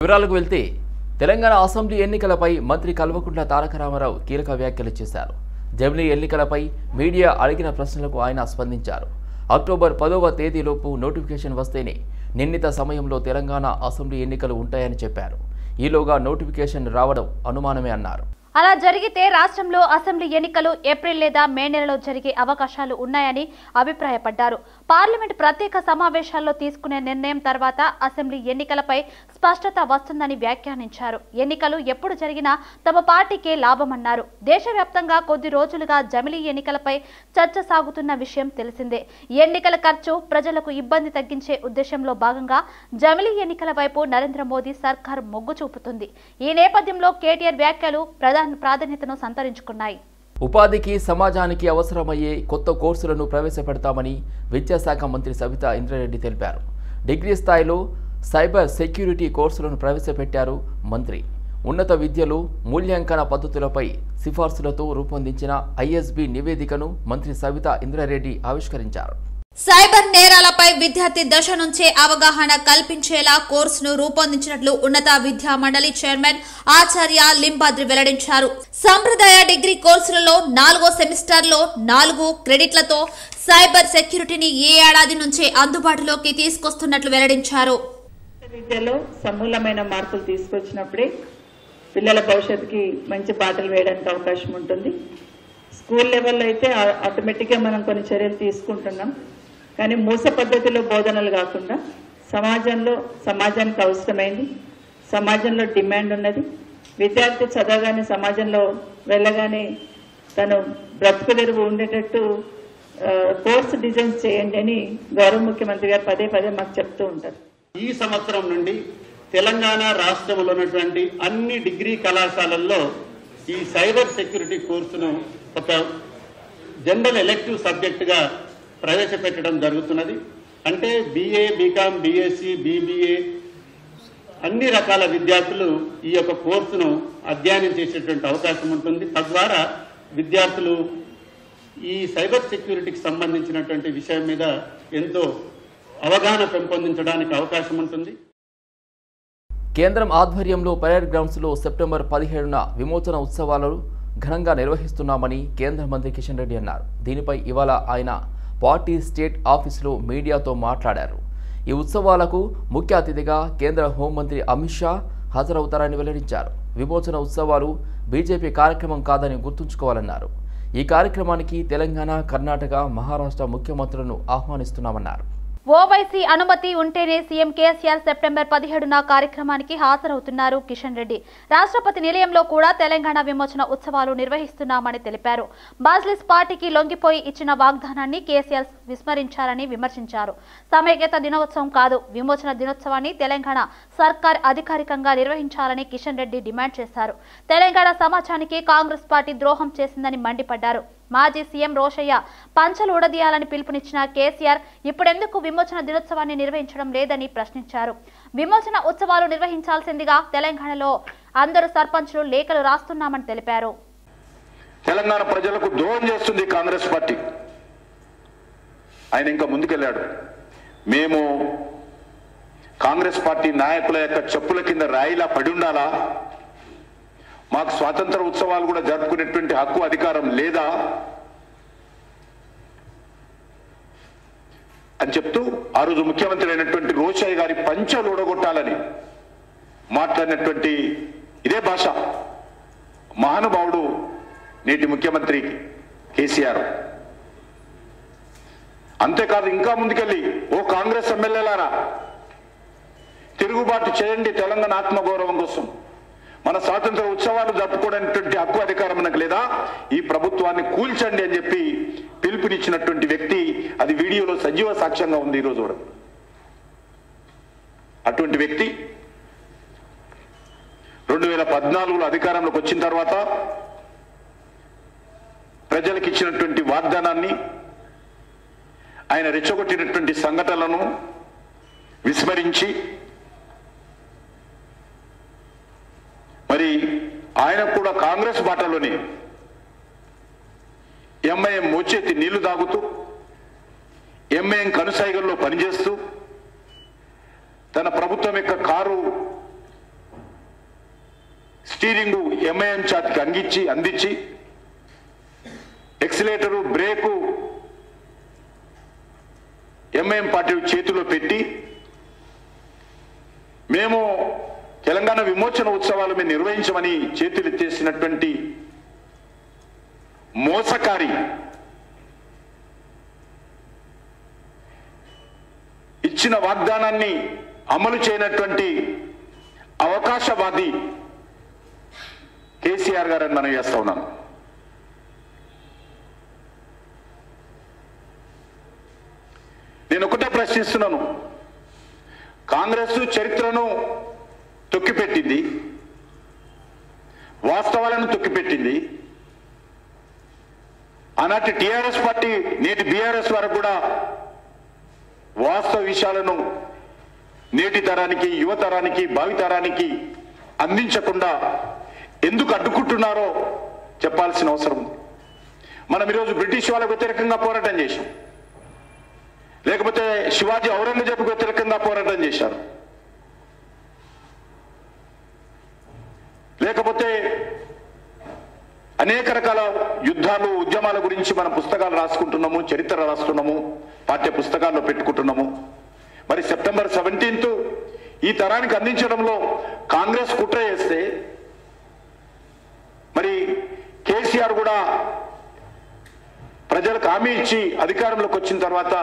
వివరాలకు వెళ్తే తెలంగాణ అసెంబ్లీ ఎన్నికలపై మంత్రి కల్వకుంట్ల తారక రామారావు కీలక వ్యాఖ్యలు చేశారు జమిలీ ఎన్నికలపై మీడియా అడిగిన ప్రశ్నలకు ఆయన స్పందించారు అక్టోబర్ పదవ తేదీలోపు నోటిఫికేషన్ వస్తేనే నిర్ణీత సమయంలో తెలంగాణ అసెంబ్లీ ఎన్నికలు ఉంటాయని చెప్పారు ఈలోగా నోటిఫికేషన్ రావడం అనుమానమే అన్నారు అలా జరిగితే రాష్ట్రంలో అసెంబ్లీ ఎన్నికలు ఏప్రిల్ లేదా మే నెలలో జరిగే అవకాశాలు ఉన్నాయని అభిప్రాయపడ్డారు పార్లమెంట్ ప్రత్యేక సమావేశాల్లో తీసుకునే నిర్ణయం తర్వాత అసెంబ్లీ ఎన్నికలపై స్పష్టత వస్తుందని వ్యాఖ్యానించారు ఎన్నికలు ఎప్పుడు జరిగినా తమ పార్టీకే లాభమన్నారు దేశవ్యాప్తంగా కొద్ది రోజులుగా జమిలీ ఎన్నికలపై చర్చ సాగుతున్న విషయం తెలిసిందే ఎన్నికల ఖర్చు ప్రజలకు ఇబ్బంది తగ్గించే ఉద్దేశంలో భాగంగా జమిలీ ఎన్నికల వైపు నరేంద్ర మోదీ సర్కార్ మొగ్గు చూపుతుంది ఈ నేపథ్యంలో కేటీఆర్ వ్యాఖ్యలు ప్రధాన ప్రాధాన్యతను సంతరించుకున్నాయి ఉపాధికి సమాజానికి అవసరమయ్యే కొత్త కోర్సులను ప్రవేశపెడతామని విద్యాశాఖ మంత్రి సవితా ఇంద్రారెడ్డి తెలిపారు డిగ్రీ స్థాయిలో సైబర్ సెక్యూరిటీ కోర్సులను ప్రవేశపెట్టారు మంత్రి ఉన్నత విద్యలో మూల్యాంకన పద్ధతులపై సిఫార్సులతో రూపొందించిన ఐఎస్బి నివేదికను మంత్రి సవితా ఇంద్రారెడ్డి ఆవిష్కరించారు సైబర్ నేరాలపై విద్యార్థి దశ నుంచే అవగాహన కల్పించేలా కోర్సును రూపొందించినట్లు ఉన్నత విద్యా మండలి చైర్మన్ ఆచార్య లింబాద్రి వెల్లడించారు సంప్రదాయ డిగ్రీ కోర్సులలో నాలుగో సెమిస్టర్లో నాలుగు క్రెడిట్లతో సైబర్ సెక్యూరిటీని ఈ ఏడాది నుంచే అందుబాటులోకి తీసుకొస్తున్నట్లు వెల్లడించారు విద్యలో సమూలమైన మార్పులు తీసుకొచ్చినప్పుడే పిల్లల భవిష్యత్తుకి మంచి బాటలు వేయడానికి అవకాశం ఉంటుంది స్కూల్ లెవెల్లో అయితే ఆ- ఆటోమేటిక్గా మనం కొన్ని చర్యలు తీసుకుంటున్నాం కానీ మూస పద్ధతిలో బోధనలు కాకుండా సమాజంలో సమాజానికి అవసరమైంది సమాజంలో డిమాండ్ ఉన్నది విద్యార్థి చదవగానే సమాజంలో వెళ్ళగానే తను బ్రతుకు తెరువు ఉండేటట్టు ఆ, కోర్సు డిజైన్స్ చేయండి అని గౌరవ ముఖ్యమంత్రి గారు పదే పదే మాకు చెప్తూ ఉంటారు ఈ సంవత్సరం నుండి తెలంగాణ రాష్ట్రంలో ఉన్నటువంటి అన్ని డిగ్రీ కళాశాలల్లో ఈ సైబర్ సెక్యూరిటీ కోర్సును ఒక జనరల్ ఎలెక్టివ్ సబ్జెక్టుగా ప్రవేశపెట్టడం జరుగుతున్నది అంటే బీఏ బీకామ్ బీఎస్సీ బీబీఏ అన్ని రకాల విద్యార్థులు ఈ యొక్క కోర్సును అధ్యయనం చేసేటువంటి అవకాశం ఉంటుంది తద్వారా విద్యార్థులు ఈ సైబర్ సెక్యూరిటీకి సంబంధించినటువంటి విషయం మీద ఎంతో అవగాహన పెంపొందించడానికి అవకాశం ఉంటుంది కేంద్రం ఆధ్వర్యంలో పరేడ్ గ్రౌండ్స్లో సెప్టెంబర్ పదిహేడున విమోచన ఉత్సవాలను ఘనంగా నిర్వహిస్తున్నామని కేంద్ర మంత్రి కిషన్ రెడ్డి అన్నారు దీనిపై ఇవాళ ఆయన పార్టీ స్టేట్ ఆఫీసులో మీడియాతో మాట్లాడారు ఈ ఉత్సవాలకు ముఖ్య అతిథిగా కేంద్ర హోంమంత్రి అమిత్ షా హాజరవుతారని వెల్లడించారు విమోచన ఉత్సవాలు బీజేపీ కార్యక్రమం కాదని గుర్తుంచుకోవాలన్నారు ఈ కార్యక్రమానికి తెలంగాణ కర్ణాటక మహారాష్ట్ర ముఖ్యమంత్రులను ఆహ్వానిస్తున్నామన్నారు ఓవైసీ అనుమతి ఉంటేనే సీఎం కేసీఆర్ సెప్టెంబర్ పదిహేడున కార్యక్రమానికి హాజరవుతున్నారు కిషన్ రెడ్డి రాష్ట్రపతి నిలయంలో కూడా తెలంగాణ విమోచన ఉత్సవాలు నిర్వహిస్తున్నామని తెలిపారు బాజ్లిస్ పార్టీకి లొంగిపోయి ఇచ్చిన వాగ్దానాన్ని కేసీఆర్ విస్మరించారని విమర్శించారు సమైక్యత దినోత్సవం కాదు విమోచన దినోత్సవాన్ని తెలంగాణ సర్కార్ అధికారికంగా నిర్వహించాలని కిషన్ రెడ్డి డిమాండ్ చేశారు తెలంగాణ సమాజానికి కాంగ్రెస్ పార్టీ ద్రోహం చేసిందని మండిపడ్డారు మాజీ సీఎం రోషయ్య పంచలు ఉడదీయాలని పిలుపునిచ్చిన కేసీఆర్ ఇప్పుడెందుకు విమోచన దినోత్సవాన్ని నిర్వహించడం లేదని ప్రశ్నించారు విమోచన ఉత్సవాలు నిర్వహించాల్సిందిగా తెలంగాణలో అందరు సర్పంచులు లేఖలు రాస్తున్నామని తెలిపారు తెలంగాణ ప్రజలకు ద్రోహం చేస్తుంది కాంగ్రెస్ పార్టీ ఆయన ఇంకా ముందుకెళ్ళాడు మేము కాంగ్రెస్ పార్టీ నాయకుల యొక్క చెప్పుల కింద రాయిలా పడి ఉండాలా మాకు స్వాతంత్ర ఉత్సవాలు కూడా జరుపుకునేటువంటి హక్కు అధికారం లేదా అని చెప్తూ ఆ రోజు ముఖ్యమంత్రి అయినటువంటి రోషయ్య గారి పంచలు ఊడగొట్టాలని మాట్లాడినటువంటి ఇదే భాష మహానుభావుడు నేటి ముఖ్యమంత్రి కేసీఆర్ అంతేకాదు ఇంకా ముందుకెళ్ళి ఓ కాంగ్రెస్ ఎమ్మెల్యేలారా తిరుగుబాటు చేయండి తెలంగాణ ఆత్మగౌరవం కోసం మన స్వాతంత్ర ఉత్సవాలు జరుపుకోవడానికి హక్కు అధికారం మనకు లేదా ఈ ప్రభుత్వాన్ని కూల్చండి అని చెప్పి పిలుపునిచ్చినటువంటి వ్యక్తి అది వీడియోలో సజీవ సాక్ష్యంగా ఉంది ఈరోజు కూడా అటువంటి వ్యక్తి రెండు వేల పద్నాలుగులో అధికారంలోకి వచ్చిన తర్వాత ప్రజలకు ఇచ్చినటువంటి వాగ్దానాన్ని ఆయన రెచ్చగొట్టినటువంటి సంఘటనలను విస్మరించి మరి ఆయన కూడా కాంగ్రెస్ బాటలోనే ఎంఐఎం మోచేతి నీళ్లు తాగుతూ ఎంఐఎం కనుసైగల్లో పనిచేస్తూ తన ప్రభుత్వం యొక్క కారు స్టీరింగు ఎంఐఎం చాతికి అంగిచ్చి అందించి ఎక్సిలేటరు బ్రేకు ఎంఐఎం పార్టీ చేతిలో పెట్టి మేము తెలంగాణ విమోచన ఉత్సవాలు మేము నిర్వహించమని చేతులు ఎత్తేసినటువంటి మోసకారి ఇచ్చిన వాగ్దానాన్ని అమలు చేయనటువంటి అవకాశవాది కేసీఆర్ గారని మనం చేస్తా ఉన్నాను నేను ఒకటే ప్రశ్నిస్తున్నాను కాంగ్రెస్ చరిత్రను తొక్కిపెట్టింది వాస్తవాలను తొక్కిపెట్టింది ఆనాటి టిఆర్ఎస్ పార్టీ నేటి బీఆర్ఎస్ వరకు కూడా వాస్తవ విషయాలను నేటి తరానికి యువతరానికి భావితరానికి అందించకుండా ఎందుకు అడ్డుకుంటున్నారో చెప్పాల్సిన అవసరం ఉంది మనం ఈరోజు బ్రిటిష్ వాళ్ళకు వ్యతిరేకంగా పోరాటం చేశాం లేకపోతే శివాజీ ఔరంగజేబుకు వ్యతిరేకంగా పోరాటం చేశారు లేకపోతే అనేక రకాల యుద్ధాలు ఉద్యమాల గురించి మనం పుస్తకాలు రాసుకుంటున్నాము చరిత్ర రాస్తున్నాము పాఠ్య పుస్తకాల్లో పెట్టుకుంటున్నాము మరి సెప్టెంబర్ సెవెంటీన్త్ ఈ తరానికి అందించడంలో కాంగ్రెస్ కుట్ర చేస్తే మరి కేసీఆర్ కూడా ప్రజలకు హామీ ఇచ్చి అధికారంలోకి వచ్చిన తర్వాత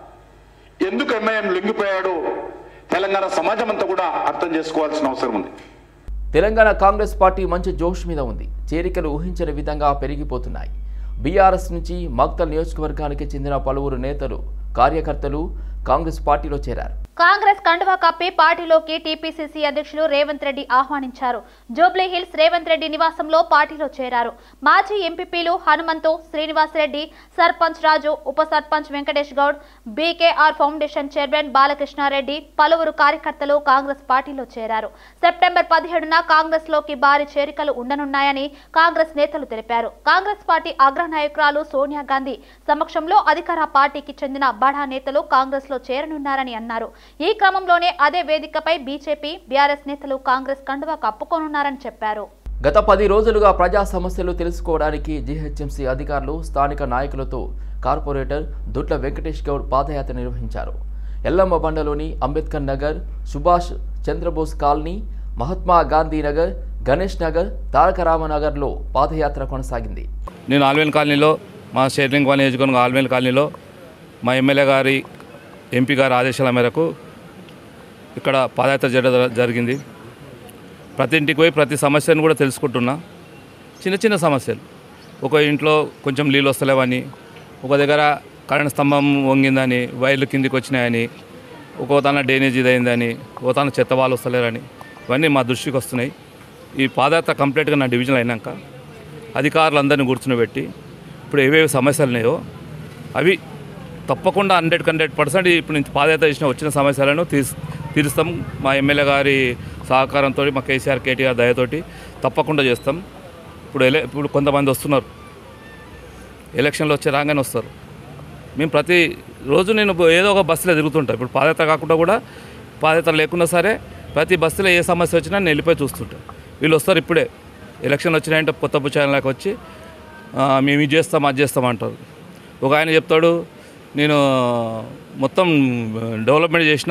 ఎందుకు ఎంఐఎం లొంగిపోయాడో తెలంగాణ సమాజం అంతా కూడా అర్థం చేసుకోవాల్సిన అవసరం ఉంది తెలంగాణ కాంగ్రెస్ పార్టీ మంచి జోష్ మీద ఉంది చేరికలు ఊహించని విధంగా పెరిగిపోతున్నాయి బీఆర్ఎస్ నుంచి మక్తల్ నియోజకవర్గానికి చెందిన పలువురు నేతలు కార్యకర్తలు కాంగ్రెస్ పార్టీలో చేరారు కాంగ్రెస్ కండువా కప్పి పార్టీలోకి టీపీసీసీ అధ్యక్షులు రేవంత్ రెడ్డి ఆహ్వానించారు జూబ్లీ హిల్స్ రేవంత్ రెడ్డి నివాసంలో పార్టీలో చేరారు మాజీ ఎంపీపీలు హనుమంతు శ్రీనివాస్ రెడ్డి సర్పంచ్ రాజు ఉప sarpanch Venkatesh Goud BKR foundation chairman Balakrishnareddy పలువురు కార్యకర్తలు కాంగ్రెస్ పార్టీలో చేరారు సెప్టెంబర్ పదిహేడున కాంగ్రెస్ లోకి భారీ చేరికలు ఉండనున్నాయని కాంగ్రెస్ నేతలు తెలిపారు కాంగ్రెస్ పార్టీ అగ్రనాయకురాలు సోనియా గాంధీ సమక్షంలో అధికార పార్టీకి చెందిన బడా నేతలు కాంగ్రెస్ లో చేరనున్నారని అన్నారు ఈ క్రమంలోనే అదే వేదికపై బీజేపీ బీఆర్ఎస్ నేతలు కాంగ్రెస్ కండువా కప్పుకోనున్నారని చెప్పారు గత పది రోజులుగా ప్రజా సమస్యలు తెలుసుకోవడానికి జీహెచ్ఎంసీ అధికారులు స్థానిక నాయకులతో కార్పొరేటర్ దుట్ల వెంకటేష్ గౌడ్ పాదయాత్ర నిర్వహించారు ఎల్లమ్మ బండలోని అంబేద్కర్ నగర్ సుభాష్ చంద్రబోస్ కాలనీ మహాత్మా గాంధీ నగర్ గణేష్ నగర్ తారక రామనగర్లో పాదయాత్ర కొనసాగింది నేను ఆల్వేల్ కాలనీలో మా షేర్లింగ్ కాలనీ నియోజకవర్గం ఆల్వేల్ కాలనీలో మా ఎమ్మెల్యే గారి ఎంపీ గారి ఆదేశాల మేరకు ఇక్కడ పాదయాత్ర జరగ జరిగింది ప్రతి ఇంటికి పోయి ప్రతి సమస్యను కూడా తెలుసుకుంటున్నా చిన్న చిన్న సమస్యలు ఒక ఇంట్లో కొంచెం నీళ్ళు వస్తలేవని ఒక దగ్గర కరెంట్ స్తంభం వంగిందని వైర్లు కిందికి వచ్చినాయని ఒక తన డ్రైనేజ్ ఇదైందని ఒక తన చెత్త వాళ్ళు వస్తలేరని ఇవన్నీ మా దృష్టికి వస్తున్నాయి ఈ పాదయాత్ర కంప్లీట్గా నా డివిజన్ అయినాక అధికారులందరినీ కూర్చునిపెట్టి ఇప్పుడు ఏవేవి సమస్యలు ఉన్నాయో అవి తప్పకుండా హండ్రెడ్ హండ్రెడ్ పర్సెంట్ ఇప్పుడు నుంచి పాదయాత్ర చేసిన వచ్చిన సమస్యలను తీర్స్ తీరుస్తాం మా ఎమ్మెల్యే గారి సహకారంతో మా కేసీఆర్ కేటీఆర్ దయతోటి తప్పకుండా చేస్తాం ఇప్పుడు ఎలే ఇప్పుడు కొంతమంది వస్తున్నారు ఎలక్షన్లు వచ్చే రాగానే వస్తారు మేము ప్రతి రోజు నేను ఏదో ఒక బస్సులో తిరుగుతుంటా ఇప్పుడు పాదయాత్ర కాకుండా కూడా పాదయాత్ర లేకున్నా సరే ప్రతి బస్సులో ఏ సమస్య వచ్చినా నేను వెళ్ళిపోయి చూస్తుంటా వీళ్ళు వస్తారు ఇప్పుడే ఎలక్షన్ వచ్చినాయంటే కొత్త పుచ్చాయనలోకి వచ్చి "ఆ, మేము ఇది చేస్తాం అది చేస్తాం అంటారు ఒక ఆయన చెప్తాడు నేను మొత్తం డెవలప్మెంట్ చేసిన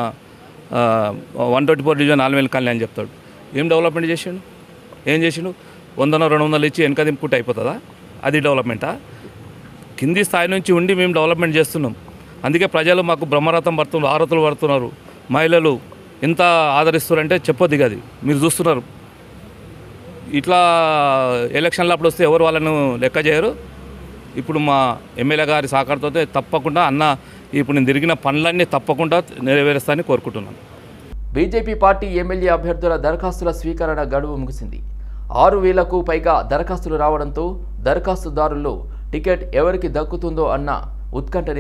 వన్ ట్వంటీ ఫోర్ డివిజన్ నాలుగు కాలనీ అని చెప్తాడు ఏం డెవలప్మెంట్ చేసిండు ఏం చేసిండు వందనో రెండు వందలు ఇచ్చి వెనక దింపుకుంటే అయిపోతుందా అది డెవలప్మెంటా కింది స్థాయి నుంచి ఉండి మేము డెవలప్మెంట్ చేస్తున్నాం అందుకే ప్రజలు మాకు బ్రహ్మరథం పడుతున్నారు ఆరతులు పడుతున్నారు మహిళలు ఎంత ఆదరిస్తున్నారంటే చెప్పొద్దు ఇక అది మీరు చూస్తున్నారు ఇట్లా ఎలక్షన్లు అప్పుడు వస్తే ఎవరు వాళ్ళను లెక్క చేయరు ఇప్పుడు మా ఎమ్మెల్యే గారి సహకారంతో తప్పకుండా అన్న ఇప్పుడు నేను తిరిగిన పనులన్నీ తప్పకుండా నెరవేరుస్తానని కోరుకుంటున్నాను బీజేపీ పార్టీ ఎమ్మెల్యే అభ్యర్థుల దరఖాస్తుల స్వీకరణ గడువు ముగిసింది ఆరు వేలకు పైగా దరఖాస్తులు రావడంతో దరఖాస్తుదారుల్లో టికెట్ ఎవరికి దక్కుతుందో అన్న ఉత్కంఠ నెలకొంది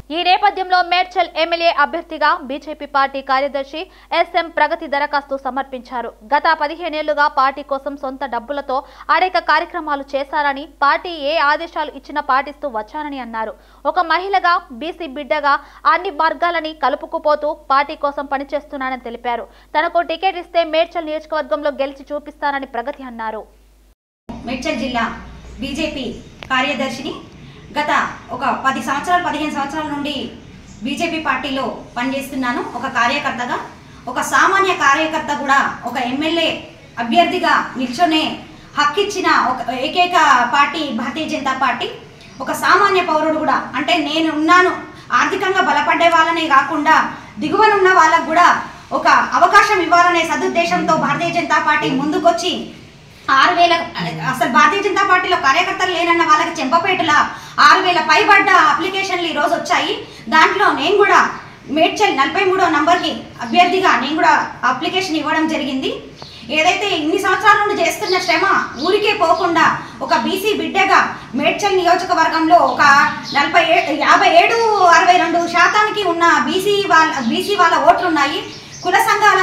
ఈ నేపథ్యంలో మేడ్చల్ ఎమ్మెల్యే అభ్యర్థిగా బీజేపీ పార్టీ కార్యదర్శి ఎస్ఎం ప్రగతి దరఖాస్తు సమర్పించారు గత పదిహేనేళ్లుగా పార్టీ కోసం సొంత డబ్బులతో అనేక కార్యక్రమాలు చేశారని పార్టీ ఏ ఆదేశాలు ఇచ్చినా పాటిస్తూ వచ్చానని అన్నారు ఒక మహిళగా బీసీ బిడ్డగా అన్ని వర్గాలని కలుపుకుపోతూ పార్టీ కోసం పనిచేస్తున్నానని తెలిపారు తనకు టికెట్ ఇస్తే మేడ్చల్ నియోజకవర్గంలో గెలిచి చూపిస్తానని ప్రగతి అన్నారు మేడ్చల్ జిల్లా బీజేపీ కార్యదర్శిని గత ఒక పది సంవత్సరాలు పదిహేను సంవత్సరాల నుండి బీజేపీ పార్టీలో పనిచేస్తున్నాను ఒక కార్యకర్తగా ఒక సామాన్య కార్యకర్త కూడా ఒక ఎమ్మెల్యే అభ్యర్థిగా నిల్చొనే హక్కిచ్చిన ఒక ఏకైక పార్టీ భారతీయ జనతా పార్టీ ఒక సామాన్య పౌరుడు కూడా అంటే నేను ఉన్నాను ఆర్థికంగా బలపడ్డే వాళ్ళనే కాకుండా దిగువనున్న వాళ్ళకు కూడా ఒక అవకాశం ఇవ్వాలనే సదుద్దేశంతో భారతీయ జనతా పార్టీ ముందుకొచ్చి ఆరు వేల అసలు భారతీయ జనతా పార్టీలో కార్యకర్తలు లేనన్న వాళ్ళకి చెంపపేటల ఆరు వేల పైబడ్డ అప్లికేషన్లు ఈ రోజు వచ్చాయి దాంట్లో నేను కూడా మేడ్చల్ నలభై మూడో నంబర్కి అభ్యర్థిగా నేను కూడా అప్లికేషన్ ఇవ్వడం జరిగింది ఏదైతే ఇన్ని సంవత్సరాల నుండి చేస్తున్న శ్రమ ఊరికే పోకుండా ఒక బీసీ బిడ్డగా మేడ్చల్ నియోజకవర్గంలో ఒక నలభై ఏ యాభై ఏడు అరవై రెండు శాతానికి ఉన్న బీసీ వాళ్ళ బీసీ వాళ్ళ ఓట్లు ఉన్నాయి కుల సంఘాల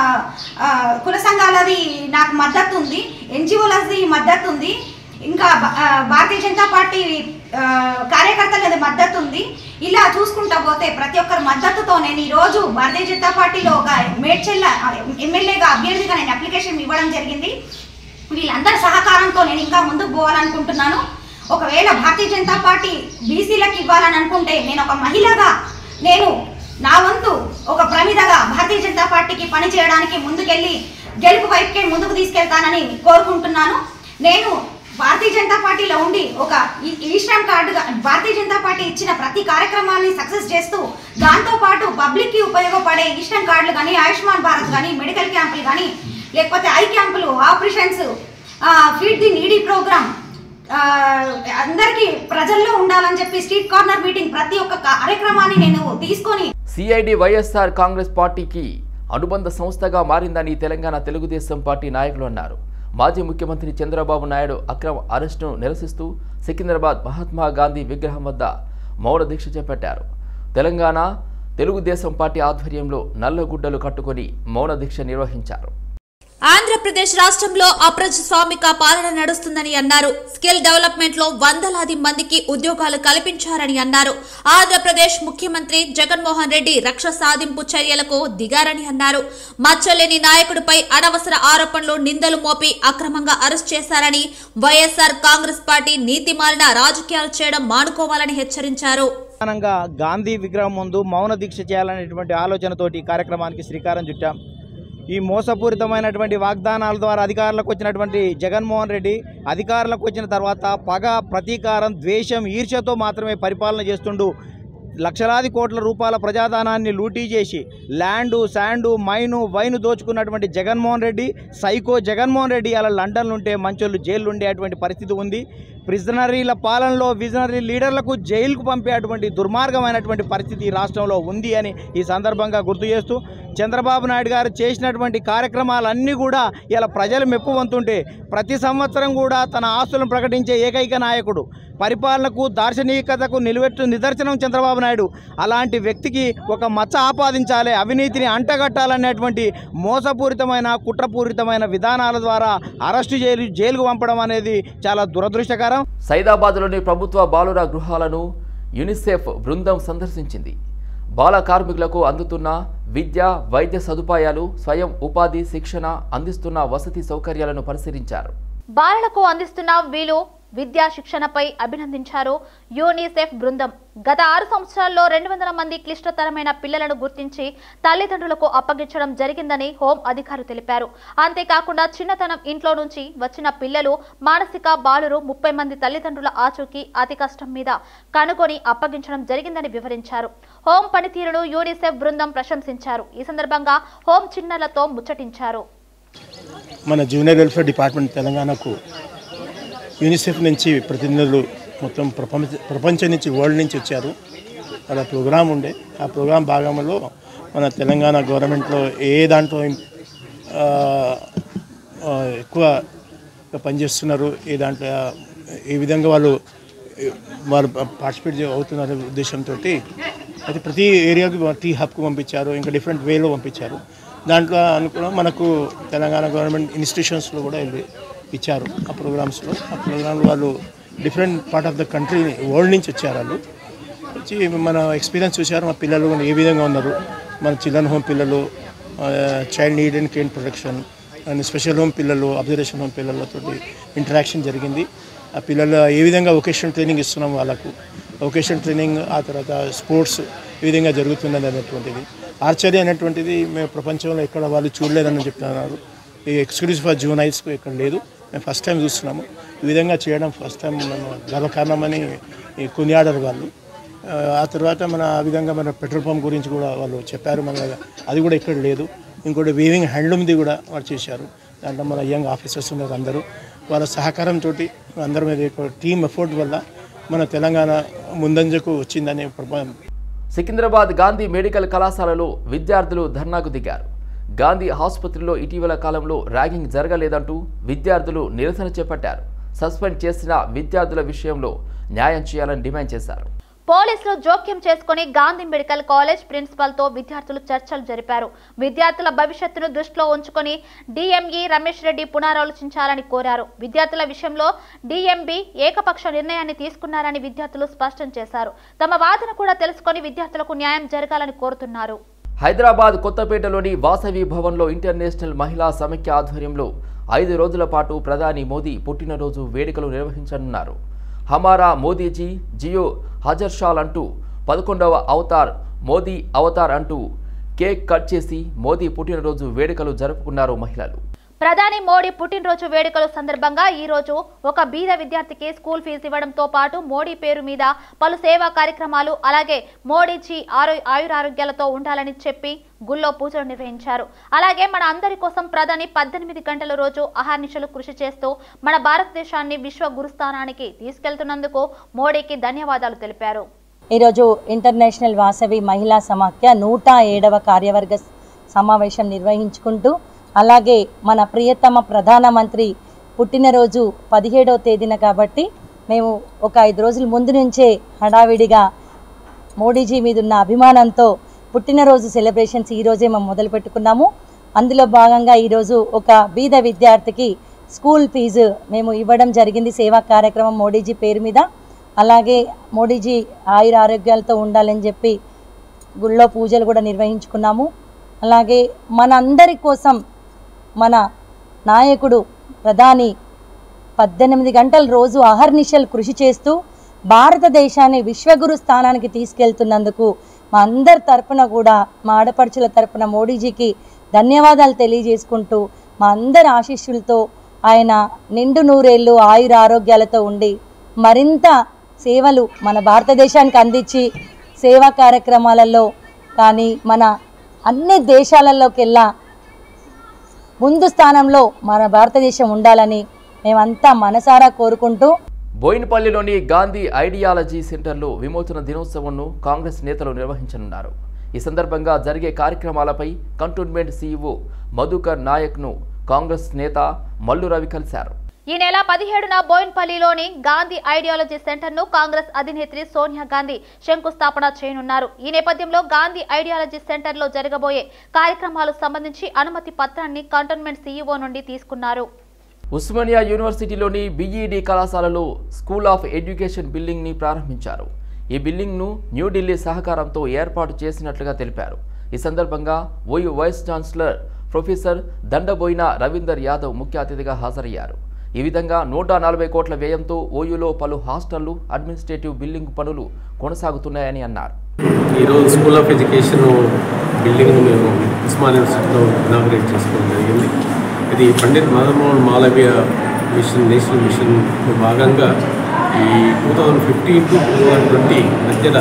ఆ, కుల సంఘాలది నాకు మద్దతు ఉంది ఎన్జిఓలది మద్దతు ఉంది ఇంకా భా- ఆ, భారతీయ జనతా పార్టీ ఆ, కార్యకర్తలది మద్దతు ఉంది ఇలా చూసుకుంటా పోతే ప్రతి ఒక్కరి మద్దతుతో నేను ఈరోజు భారతీయ జనతా పార్టీలో ఒక మేడ్చెల్ల ఎమ్మెల్యేగా అభ్యర్థిగా నేను అప్లికేషన్ ఇవ్వడం జరిగింది వీళ్ళందరి సహకారంతో నేను ఇంకా ముందుకు పోవాలనుకుంటున్నాను ఒకవేళ భారతీయ జనతా పార్టీ బీసీలకు ఇవ్వాలని అనుకుంటే నేను ఒక మహిళగా నేను నా వంతు ఒక ప్రమిదగా భారతీయ జనతా పార్టీకి పని చేయడానికి ముందుకెళ్ళి గెలుపు వైపుకే ముందుకు తీసుకెళ్తానని కోరుకుంటున్నాను నేను భారతీయ జనతా పార్టీలో ఉండి ఒక ఈ- ఈ శ్రమ్ కార్డుగా భారతీయ జనతా పార్టీ ఇచ్చిన ప్రతి కార్యక్రమాన్ని సక్సెస్ చేస్తూ దాంతో పాటు పబ్లిక్ కి ఉపయోగపడే ఈస్టర్న్ కార్డులు కానీ ఆయుష్మాన్ భారత్ కానీ మెడికల్ క్యాంపులు కానీ లేకపోతే ఐ క్యాంపులు operations feed the needy program అందరికీ ప్రజల్లో ఉండాలని చెప్పి స్ట్రీట్ కార్నర్ మీటింగ్ ప్రతి ఒక్క కార్యక్రమాన్ని నేను తీసుకొని సిఐడి వైఎస్ఆర్ కాంగ్రెస్ పార్టీకి అనుబంధ సంస్థగా మారిందని తెలంగాణ తెలుగుదేశం పార్టీ నాయకులు అన్నారు మాజీ ముఖ్యమంత్రి చంద్రబాబు నాయుడు అక్రమ అరెస్టును నిరసిస్తూ సికింద్రాబాద్ మహాత్మా గాంధీ విగ్రహం వద్ద మౌన దీక్ష చేపట్టారు తెలంగాణ తెలుగుదేశం పార్టీ ఆధ్వర్యంలో నల్లగుడ్డలు కట్టుకొని మౌన దీక్ష నిర్వహించారు ఆంధ్రప్రదేశ్ రాష్ట్రంలో అప్రజాస్వామిక పాలన నడుస్తుందని అన్నారు స్కిల్ డెవలప్మెంట్ లో వందలాది మందికి ఉద్యోగాలు కల్పించారని అన్నారు ఆంధ్రప్రదేశ్ ముఖ్యమంత్రి జగన్మోహన్ రెడ్డి రక్ష సాధింపు చర్యలకు దిగారని అన్నారు మచ్చలేని నాయకుడిపై అనవసర ఆరోపణలు నిందలు మోపి అక్రమంగా అరెస్ట్ చేశారని వైఎస్ఆర్ కాంగ్రెస్ పార్టీ నీతిమాలిన రాజకీయాలు చేయడం మానుకోవాలని హెచ్చరించారు ప్రధానంగా గాంధీ విగ్రహం ముందు మౌన దీక్ష చేయాలనేటువంటి ఆలోచనతోటి ఈ కార్యక్రమానికి శ్రీకారం చుట్టాం ఈ మోసపూరితమైనటువంటి వాగ్దానాల ద్వారా అధికారులకు వచ్చినటువంటి జగన్మోహన్ రెడ్డి అధికారులకు వచ్చిన తర్వాత పగ ప్రతీకారం ద్వేషం ఈర్ష్యతో మాత్రమే పరిపాలన చేస్తుండు లక్షలాది కోట్ల రూపాయల ప్రజాదానాన్ని లూటీ చేసి ల్యాండు శాండు మైను వైను దోచుకున్నటువంటి జగన్మోహన్ రెడ్డి సైకో జగన్మోహన్ రెడ్డి అలా లండన్లు ఉంటే మంచోళ్ళు జైలు ఉండేటువంటి పరిస్థితి ఉంది ప్రిజనరీల పాలనలో విజనరీ లీడర్లకు జైలుకు పంపేటువంటి దుర్మార్గమైనటువంటి పరిస్థితి ఈ రాష్ట్రంలో ఉంది అని ఈ సందర్భంగా గుర్తు చేస్తూ చంద్రబాబు నాయుడు గారు చేసినటువంటి కార్యక్రమాలన్నీ కూడా ఇలా ప్రజలు మెప్పు వంతుంటే ప్రతి సంవత్సరం కూడా తన ఆస్తులను ప్రకటించే ఏకైక నాయకుడు పరిపాలనకు దార్శనికతకు నిలువెట్టు నిదర్శనం చంద్రబాబు నాయుడు అలాంటి వ్యక్తికి ఒక మచ్చ ఆపాదించాలి అవినీతిని అంటగట్టాలనేటువంటి మోసపూరితమైన కుట్రపూరితమైన విధానాల ద్వారా అరెస్టు జైలు జైలుకు పంపడం అనేది చాలా దురదృష్టకరం సైదాబాద్లోని ప్రభుత్వ బాలుర గృహాలను యునిసెఫ్ బృందం సందర్శించింది బాల కార్మికులకు అందుతున్న విద్య వైద్య సదుపాయాలు స్వయం ఉపాధి శిక్షణ అందిస్తున్న వసతి సౌకర్యాలను పరిశీలించారు బాలలకు అందిస్తున్న వీలు విద్యా శిక్షణపై అభినందించారు యూనిసెఫ్ బృందం గత ఆరు సంవత్సరాల్లో రెండు వందల మంది క్లిష్టతరమైన పిల్లలను గుర్తించి తల్లిదండ్రులకు అప్పగించడం జరిగిందని హోం అధికారులు తెలిపారు అంతేకాకుండా చిన్నతనం ఇంట్లో నుంచి వచ్చిన పిల్లలు మానసిక బాలురు ముప్పై మంది తల్లిదండ్రుల ఆచూకీ అతి కష్టం మీద కనుగొని అప్పగించడం జరిగిందని వివరించారు హోం పనితీరును యూనిసెఫ్ బృందం ప్రశంసించారు ఈ సందర్భంగా హోం చిన్నలతో ముచ్చటించారు మన జూనియర్ వెల్ఫేర్ డిపార్ట్మెంట్ తెలంగాణకు యూనిసెఫ్ నుంచి ప్రతినిధులు మొత్తం ప్రపంచ ప్రపంచం నుంచి వరల్డ్ నుంచి వచ్చారు వాళ్ళ ప్రోగ్రాం ఉండే ఆ ప్రోగ్రాం భాగంలో మన తెలంగాణ గవర్నమెంట్లో ఏ దాంట్లో ఆ, ఆ, ఎక్కువ పనిచేస్తున్నారు ఏ దాంట్లో ఏ విధంగా వాళ్ళు వాళ్ళు పార్టిసిపేట్ అవుతున్నారు ఉద్దేశంతో అయితే ప్రతి ఏరియాకి టీ హబ్కు పంపించారు ఇంకా డిఫరెంట్ వేలో పంపించారు దాంట్లో అనుకున్న మనకు తెలంగాణ గవర్నమెంట్ ఇన్స్టిట్యూషన్స్లో కూడా వెళ్ళి ఇచ్చారు ఆ ప్రోగ్రామ్స్లో ఆ ప్రోగ్రాంలో వాళ్ళు different part of the country world నుంచి వచ్చారు వాళ్ళు వచ్చి మన ఎక్స్పీరియన్స్ చూశారు మా పిల్లలు కూడా ఏ విధంగా ఉన్నారు మన చిల్డ్రన్ హోమ్ పిల్లలు child need and care protection and special home పిల్లలు అబ్జర్వేషన్ హోమ్ పిల్లలతో ఇంటరాక్షన్ జరిగింది ఆ పిల్లలు ఏ విధంగా వొకేషనల్ ట్రైనింగ్ ఇస్తున్నాం వాళ్ళకు వొకేషనల్ ట్రైనింగ్ ఆ తర్వాత స్పోర్ట్స్ ఈ విధంగా జరుగుతున్నది అనేటువంటిది ఆర్చరీ అనేటువంటిది మేము ప్రపంచంలో ఎక్కడ వాళ్ళు చూడలేదని చెప్తున్నారు ఈ ఎక్స్క్లూజివ్ ఫర్ జూనైల్స్కు ఇక్కడ లేదు మేము ఫస్ట్ టైం చూస్తున్నాము ఈ విధంగా చేయడం ఫస్ట్ టైం మనం గర్వకారణమని ఈ కొనియాడరు వాళ్ళు ఆ, ఆ తర్వాత మన ఆ విధంగా మన పెట్రోల్ పంప్ గురించి కూడా వాళ్ళు చెప్పారు మన అది కూడా ఇక్కడ లేదు ఇంకోటి వీవింగ్ హ్యాండ్లూమ్ది కూడా వాళ్ళు చేశారు దాంట్లో మన యంగ్ ఆఫీసర్స్ ఉన్నారు అందరూ వాళ్ళ సహకారంతో అందరం మీద టీమ్ ఎఫర్ట్ వల్ల మన తెలంగాణ ముందంజకు వచ్చిందని ప్రభావం సికింద్రాబాద్ గాంధీ మెడికల్ కళాశాలలో విద్యార్థులు ధర్నాకు దిగారు గాంధీ ఆసుపత్రిలో ఇటీవల కాలంలో ర్యాగింగ్ జరగలేదంటూ విద్యార్థులు నిరసన చేపట్టారు సస్పెండ్ చేసిన విద్యార్థుల విషయంలో న్యాయం చేయాలని డిమాండ్ చేశారు పోలీసులు జోక్యం చేసుకుని గాంధీ మెడికల్ కాలేజ్ ప్రిన్సిపల్ తో విద్యార్థులు చర్చలు జరిపారు విద్యార్థుల భవిష్యత్తును దృష్టిలో ఉంచుకొని డిఎంఈ రమేష్ రెడ్డి పునరాలోచించాలని కోరారు విద్యార్థుల విషయంలో డిఎంబి ఏకపక్ష నిర్ణయాన్ని తీసుకున్నారని విద్యార్థులు స్పష్టం చేశారు తమ వాదన కూడా తెలుసుకొని విద్యార్థులకు న్యాయం జరగాలని కోరుతున్నారు హైదరాబాద్ కొత్తపేటలోని వాసవి భవన్లో ఇంటర్నేషనల్ మహిళా సమైక్య ఆధ్వర్యంలో ఐదు రోజుల పాటు ప్రధాని మోదీ పుట్టినరోజు వేడుకలు నిర్వహించనున్నారు హమారా మోదీజీ జియో హజర్షాల్ అంటూ పదకొండవ అవతార్ మోదీ అవతార్ అంటూ కేక్ కట్ చేసి మోదీ పుట్టినరోజు వేడుకలు జరుపుకున్నారు మహిళలు ప్రధాని మోడీ పుట్టినరోజు వేడుకల సందర్భంగా ఈ రోజు ఒక బీద విద్యార్థికి స్కూల్ ఫీజు ఇవ్వడంతో పాటు మోడీ పేరు మీద పలు సేవా కార్యక్రమాలు అలాగే మోడీజీ ఆరో ఆయురారోగ్యాలతో ఉండాలని చెప్పి గుళ్ళో పూజలు నిర్వహించారు అలాగే మన అందరి కోసం ప్రధాని పద్దెనిమిది గంటల రోజు అహర్నిశలు కృషి చేస్తూ మన భారతదేశాన్ని విశ్వ గురుస్థానానికి తీసుకెళ్తున్నందుకు మోడీకి ధన్యవాదాలు తెలిపారు ఈరోజు ఇంటర్నేషనల్ వాసవి మహిళా సమాఖ్య నూట ఏడవ కార్యవర్గ సమావేశం నిర్వహించుకుంటూ అలాగే మన ప్రియతమ ప్రధానమంత్రి పుట్టినరోజు పదిహేడవ తేదీన కాబట్టి మేము ఒక ఐదు రోజుల ముందు నుంచే హడావిడిగా మోడీజీ మీద ఉన్న అభిమానంతో పుట్టినరోజు సెలబ్రేషన్స్ ఈరోజే మేము మొదలు పెట్టుకున్నాము అందులో భాగంగా ఈరోజు ఒక బీద విద్యార్థికి స్కూల్ ఫీజు మేము ఇవ్వడం జరిగింది సేవా కార్యక్రమం మోడీజీ పేరు మీద అలాగే మోడీజీ ఆయుర ఆరోగ్యాలతో ఉండాలని చెప్పి గుళ్ళో పూజలు కూడా నిర్వహించుకున్నాము అలాగే మనందరి కోసం మన నాయకుడు ప్రధాని పద్దెనిమిది గంటల రోజు అహర్నిశలు కృషి చేస్తూ భారతదేశాన్ని విశ్వగురు స్థానానికి తీసుకెళ్తున్నందుకు మా అందరి తరపున కూడా మా ఆడపడుచుల తరపున మోడీజీకి ధన్యవాదాలు తెలియజేసుకుంటూ మా అందరి ఆశీస్సులతో ఆయన నిండు నూరేళ్ళు ఆయుర ఆరోగ్యాలతో ఉండి మరింత సేవలు మన భారతదేశానికి అందించి సేవా కార్యక్రమాలలో కానీ మన అన్ని దేశాలలోకెల్లా ముందు స్థానంలో మన భారతదేశం ఉండాలని మేమంతా మనసారా కోరుకుంటూ బోయినపల్లిలోని గాంధీ ఐడియాలజీ సెంటర్లో విమోచన దినోత్సవంను కాంగ్రెస్ నేతలు నిర్వహించనున్నారు ఈ సందర్భంగా జరిగే కార్యక్రమాలపై కంటోన్మెంట్ సీఈఓ మధుకర్ నాయక్ను కాంగ్రెస్ నేత మల్లు రవి కలిశారు ఈ నెల పదిహేడున బోయిన్పల్లిలోని గాంధీ ఐడియాలజీ సెంటర్ను కాంగ్రెస్ అధినేత్రి సోనియా గాంధీ శంకుస్థాపన చేయనున్నారు ఈ నేపథ్యంలో గాంధీ ఐడియాలజీ సెంటర్లో జరగబోయే కార్యక్రమాలకు సంబంధించి అనుమతి పత్రాన్ని కంటోన్మెంట్ సీఈఓ నుండి తీసుకున్నారు ఉస్మానియా యూనివర్సిటీలోని బీఈడి కళాశాలలో స్కూల్ ఆఫ్ ఎడ్యుకేషన్ బిల్డింగ్ని ప్రారంభించారు ఈ బిల్డింగ్ను న్యూఢిల్లీ సహకారంతో ఏర్పాటు చేసినట్లుగా తెలిపారు ఈ సందర్భంగా OU vice chancellor professor Dandaboina Ravinder Yadav ముఖ్య అతిథిగా హాజరయ్యారు ఈ విధంగా నూట నలభై కోట్ల వ్యయంతో ఓయూలో పలు హాస్టళ్లు అడ్మినిస్ట్రేటివ్ బిల్డింగ్ పనులు కొనసాగుతున్నాయని అన్నారు ఈరోజు స్కూల్ ఆఫ్ ఎడ్యుకేషన్ బిల్డింగ్ను మేము ఉస్మాన్ యూనివర్సిటీలో ఇనాగ్రేట్ చేసుకోవడం జరిగింది ఇది పండిత్ మదన్మోహన్ మాలవ్య మిషన్ నేషనల్ మిషన్లో భాగంగా ఈ two thousand fifteen to two thousand twenty మధ్యలో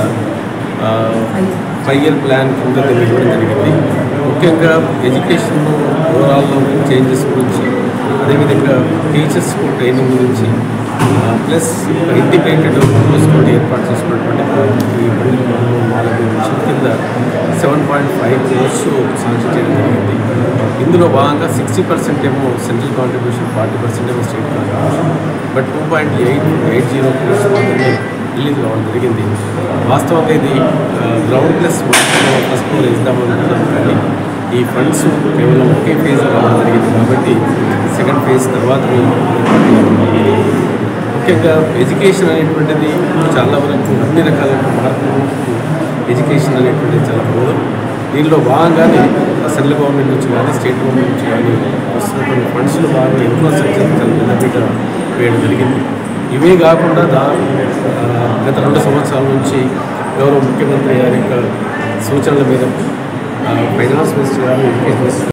ఫైవ్ ఇయర్ ప్లాన్ కింద దీన్ని ఇవ్వడం జరిగింది ముఖ్యంగా ఎడ్యుకేషన్ ఓవరాల్ చేంజెస్ గురించి అదేవిధంగా టీచర్స్కు ట్రైనింగ్ గురించి ప్లస్ ఇంటిగ్రేటెడ్ స్కూల్ ఏర్పాటు చేసుకున్నటువంటి ఈ పండిత్ మదన్మోహన్ మాలవ్య మిషన్ కింద seven point five crores sanction చేయడం జరిగింది ఇందులో భాగంగా సిక్స్టీ పర్సెంట్ ఏమో సెంట్రల్ కాంట్రిబ్యూషన్ ఫార్టీ పర్సెంట్ ఏమో state contribution but two point eight eight zero crores మాత్రమే రిలీజ్ కావడం జరిగింది వాస్తవంగా ఇది గ్రౌండ్ ప్లస్ ఫస్ట్ ఫ్లోర్ ఇద్దామనుకున్నాం కానీ ఈ ఫండ్స్ కేవలం ఒకే ఫేజ్ రావడం జరిగింది కాబట్టి సెకండ్ ఫేజ్ తర్వాత మేము ముఖ్యంగా ఎడ్యుకేషన్ అనేటువంటిది చాలా వరకు అన్ని రకాల మార్పులు ఎడ్యుకేషన్ అనేటువంటిది చాలా మూలం దీనిలో భాగంగానే సెంట్రల్ గవర్నమెంట్ నుంచి కానీ స్టేట్ గవర్నమెంట్ నుంచి కానీ వస్తున్నటువంటి ఫండ్స్లో భాగంగా ఇన్ఫ్రాస్ట్రక్చర్ చాలా పెద్దపీట వేయడం జరిగింది ఇవే కాకుండా దాదాపు ఆ, గత రెండు సంవత్సరాల నుంచి గౌరవ ముఖ్యమంత్రి గారి యొక్క సూచనల మీద ఫైనాన్స్ మినిస్టర్ గారు ఎడ్యుకేషన్ మినిస్టర్